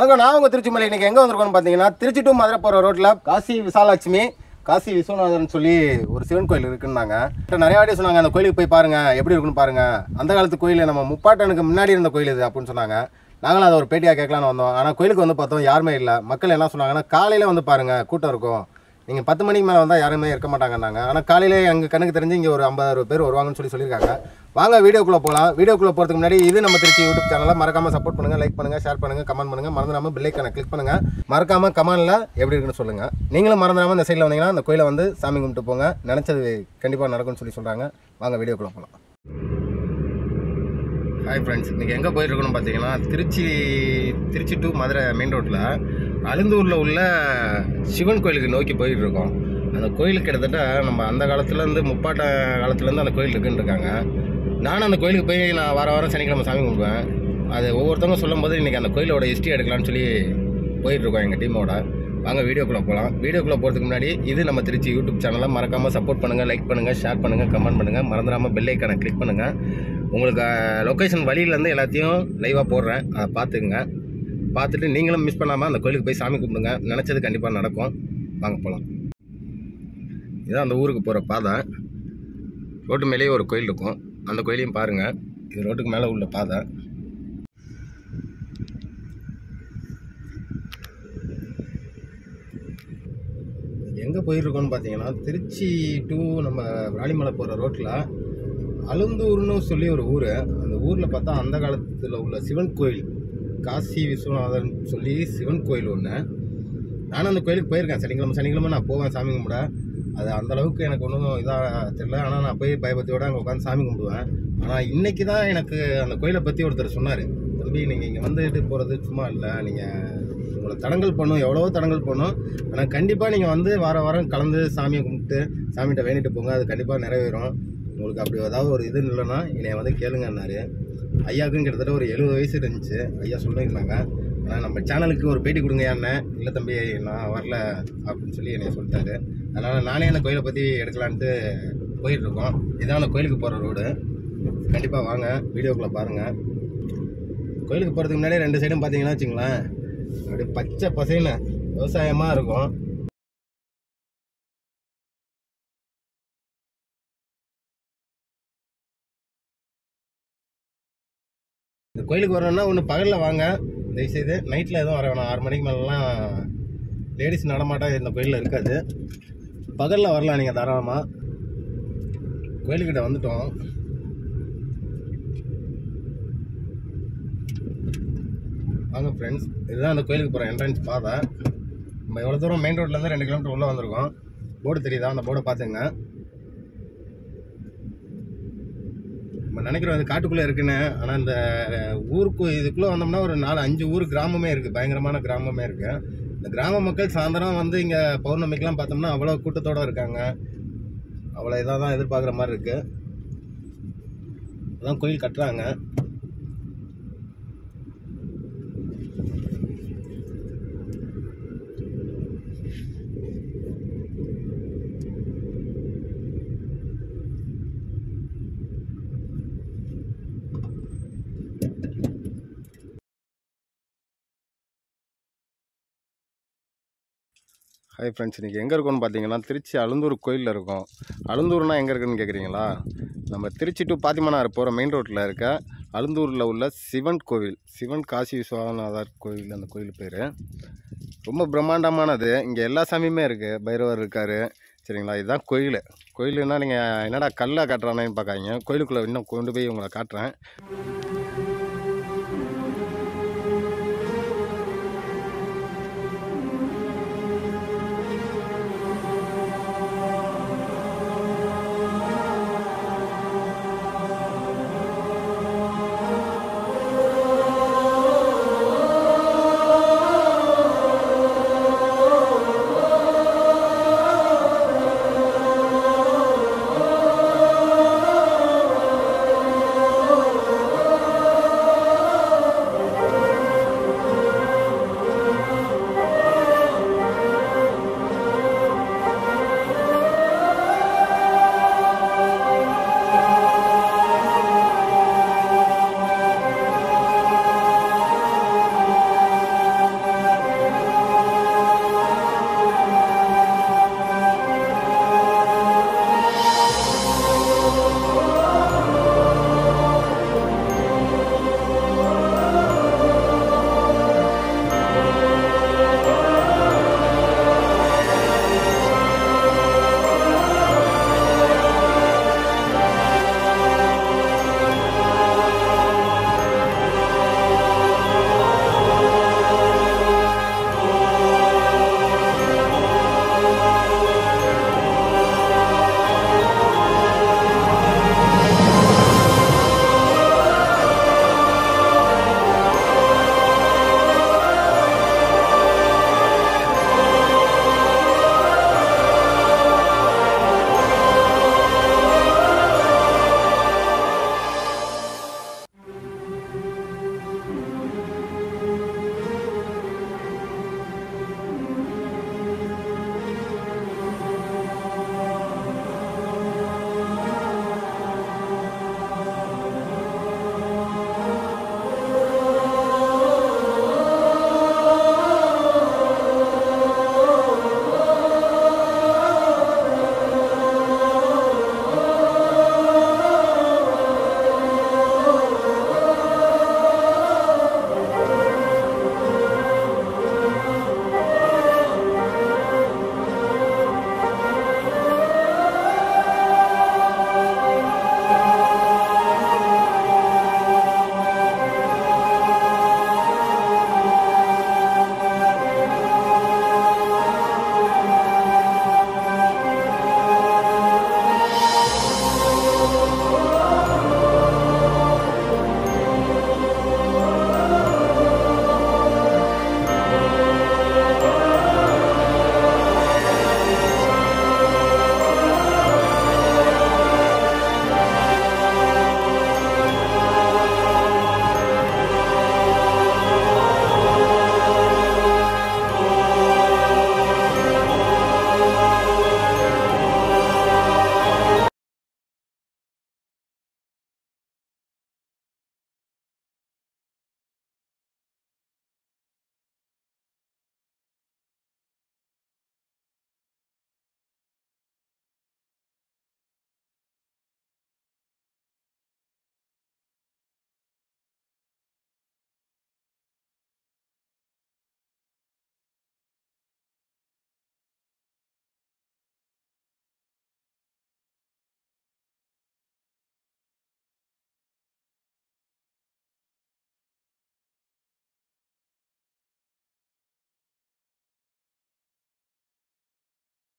வணக்கம் நான் உங்க திருச்சி மலை இன்னைக்கு எங்க வந்திருக்கோம்னு பாத்தீங்கன்னா திருச்சி டு மதுரை போற ரோட்ல காசி விசாலட்சுமி காசி விஸ்வநாதன் சொல்லி ஒரு சிவன் கோயில் இருக்குன்னாங்க இப்ப நிறைய வாட்டி சொன்னாங்க அந்த கோயிலுக்கு போய் பாருங்க எப்படி இருக்குன்னு பாருங்க அந்த காலத்து கோயில் நம்ம முப்பாட்டனுக்கு முன்னாடி இருந்த கோயில் இது அப்படின்னு சொன்னாங்க நாங்களும் அதை ஒரு பேட்டியாக கேட்கலான்னு வந்தோம் ஆனால் கோயிலுக்கு வந்து பார்த்தோம் யாருமே இல்லை மக்கள் என்ன சொன்னாங்கன்னா காலையில் வந்து பாருங்க கூட்டம் இருக்கும் நீங்கள் பத்து மணிக்கு மேலே வந்தால் யாருமே இருக்க மாட்டாங்கன்னாங்க ஆனால் காலையிலே எங்கள் கண்ணுக்கு தெரிஞ்சு இங்கே ஒரு ஐம்பது அறுபது பேர் வருவாங்கன்னு சொல்லி சொல்லியிருக்காங்க வாங்க வீடியோக்குள்ளே போகலாம் வீடியோக்குள்ளே போகிறதுக்கு முன்னாடி இது நம்ம திருச்சி யூடியூப் சேனலை மறக்காமல் சப்போர்ட் பண்ணுங்கள் லைக் பண்ணுங்கள் ஷேர் பண்ணுங்கள் கமெண்ட் பண்ணுங்கள் மறந்துடாமல் பில்லைக்கான கிளிக் பண்ணுங்கள் மறக்காமல் கமெண்டில் எப்படி இருக்குன்னு சொல்லுங்கள் நீங்களும் மறந்துடாமல் இந்த சைடில் வந்தீங்கன்னா அந்த கோயிலை வந்து சாமி கும்பிட்டு போங்க நினச்சது கண்டிப்பாக நடக்கும்னு சொல்லி சொல்கிறாங்க வாங்க வீடியோக்குள்ளே போகலாம் ஹாய் ஃப்ரெண்ட்ஸ் இன்றைக்கி எங்கே போயிட்டுருக்கோன்னு பார்த்தீங்கன்னா திருச்சி திருச்சி டு மதுரை மெயின் ரோட்டில் அழுந்தூரில் உள்ள சிவன் கோயிலுக்கு நோக்கி போயிட்டு இருக்கோம் அந்த கோயிலுக்கு கிட்டத்தட்ட நம்ம அந்த காலத்துலேருந்து முப்பாட்ட காலத்துலேருந்து அந்த கோயில் இருக்குன்னு இருக்காங்க நானும் அந்த கோயிலுக்கு போய் நான் வார வாரம் சனிக்கிழமை சாமி கும்பிடுவேன் அது ஒவ்வொருத்தவங்க சொல்லும்போது இன்றைக்கி அந்த கோயிலோட ஹிஸ்ட்ரி எடுக்கலாம்னு சொல்லி போயிட்டுருக்கோம் எங்கள் டீமோட வாங்க வீடியோக்குள்ளே போகலாம் வீடியோக்குள்ளே போகிறதுக்கு முன்னாடி இது நம்ம திருச்சி யூடியூப் சேனலை மறக்காமல் சப்போர்ட் பண்ணுங்கள் லைக் பண்ணுங்கள் ஷேர் பண்ணுங்கள் கமெண்ட் பண்ணுங்கள் மறந்துடாமல் பெல் ஐக்கானை கிளிக் பண்ணுங்கள் உங்களுக்கு லொக்கேஷன் வழியிலேருந்து எல்லாத்தையும் லைவாக போடுறேன் அதை பார்த்துக்குங்க பார்த்துட்டு நீங்களும் மிஸ் பண்ணாமல் அந்த கோயிலுக்கு போய் சாமி கும்பிடுங்க நினச்சது கண்டிப்பாக நடக்கும் வாங்க போகலாம் இதுதான் அந்த ஊருக்கு போகிற பாதை ரோட்டு மேலேயே ஒரு கோயில் இருக்கும் அந்த கோயிலையும் பாருங்கள் இது ரோட்டுக்கு மேலே உள்ள பாதை எங்கே போயிருக்கோம்னு பார்த்தீங்கன்னா திருச்சி டு நம்ம விராலிமலை போகிற ரோட்டில் அழுந்தூர்னு சொல்லி ஒரு ஊர் அந்த ஊரில் பார்த்தா அந்த காலத்தில் உள்ள சிவன் கோயில் காசி விஸ்வநாதன் சொல்லி சிவன் கோயில் ஒன்று நானும் அந்த கோயிலுக்கு போயிருக்கேன் சனிக்கிழமை சனிக்கிழமை நான் போவேன் சாமி கும்பிட அது அந்த அளவுக்கு எனக்கு ஒன்றும் இதாக தெரியல ஆனால் நான் போய் பயபக்தியோட அங்கே உட்காந்து சாமி கும்பிடுவேன் ஆனால் இன்னைக்கு தான் எனக்கு அந்த கோயிலை பற்றி ஒருத்தர் சொன்னார் தம்பி நீங்கள் இங்கே வந்துட்டு போகிறது சும்மா இல்லை நீங்கள் உங்களை தடங்கல் பண்ணும் எவ்வளவோ தடங்கல் பண்ணும் ஆனால் கண்டிப்பாக நீங்கள் வந்து வார வாரம் கலந்து சாமியை கும்பிட்டு சாமிகிட்ட வேண்டிட்டு போங்க அது கண்டிப்பாக நிறைவேறும் உங்களுக்கு அப்படி ஏதாவது ஒரு இது இல்லைன்னா என்னை வந்து கேளுங்கன்னாரு ஐயாவுக்கும் கிட்டத்தட்ட ஒரு எழுபது வயசு இருந்துச்சு ஐயா சொல்லியிருந்தாங்க ஆனால் நம்ம சேனலுக்கு ஒரு பேட்டி கொடுங்க அண்ணன் இல்லை தம்பி நான் வரல அப்படின்னு சொல்லி என்னை சொல்லிட்டாரு அதனால் நானே அந்த கோயிலை பற்றி எடுக்கலான்ட்டு போயிட்டு இருக்கோம் இதான் அந்த கோயிலுக்கு போகிற ரோடு கண்டிப்பாக வாங்க வீடியோக்குள்ளே பாருங்கள் கோயிலுக்கு போகிறதுக்கு முன்னாடி ரெண்டு சைடும் பார்த்தீங்கன்னா வச்சுங்களேன் அப்படியே பச்சை பசைன்னு விவசாயமாக இருக்கும் இந்த கோயிலுக்கு வரணும்னா ஒன்று பகலில் வாங்க தயவுசெய்து நைட்டில் எதுவும் வர வேணாம் ஆறு மணிக்கு மேலெலாம் லேடிஸ் நடமாட்டம் இந்த கோயிலில் இருக்காது பகலில் வரலாம் நீங்கள் தாராளமாக கோயிலுக்கிட்ட வந்துட்டோம் வாங்க ஃப்ரெண்ட்ஸ் இதுதான் அந்த கோயிலுக்கு போகிற என்ட்ரன்ஸ் பாதை நம்ம எவ்வளோ தூரம் மெயின் ரோட்லேருந்து ரெண்டு கிலோமீட்டர் உள்ளே வந்திருக்கோம் போர்டு தெரியுதா அந்த போர்டை பார்த்துங்க நம்ம நினைக்கிறோம் இது காட்டுக்குள்ளே இருக்குன்னு ஆனால் இந்த ஊருக்கு இதுக்குள்ளே வந்தோம்னா ஒரு நாலு அஞ்சு ஊர் கிராமமே இருக்குது பயங்கரமான கிராமமே இருக்குது இந்த கிராம மக்கள் சாயந்தரம் வந்து இங்கே பௌர்ணமிக்கெலாம் பார்த்தோம்னா அவ்வளோ கூட்டத்தோடு இருக்காங்க அவ்வளோ இதாக தான் எதிர்பார்க்குற மாதிரி இருக்குது அதான் கோயில் கட்டுறாங்க ஹாய் ஃப்ரெண்ட்ஸ் இன்றைக்கி எங்கே இருக்கோம்னு பார்த்தீங்கன்னா திருச்சி அழுந்தூர் கோயிலில் இருக்கோம் அழுந்தூர்னா எங்கே இருக்குன்னு கேட்குறீங்களா நம்ம திருச்சி டு பாத்திமனார் போகிற மெயின் ரோட்டில் இருக்க அழுந்தூரில் உள்ள சிவன் கோவில் சிவன் காசி விஸ்வநாதர் கோவில் அந்த கோயில் பேர் ரொம்ப பிரம்மாண்டமானது இங்கே எல்லா சாமியுமே இருக்குது பைரவர் இருக்கார் சரிங்களா இதுதான் கோயில் கோயிலுன்னா நீங்கள் என்னடா கல்லாக காட்டுறானேன்னு பார்க்காதீங்க கோயிலுக்குள்ளே இன்னும் கொண்டு போய் உங்களை காட்டுறேன்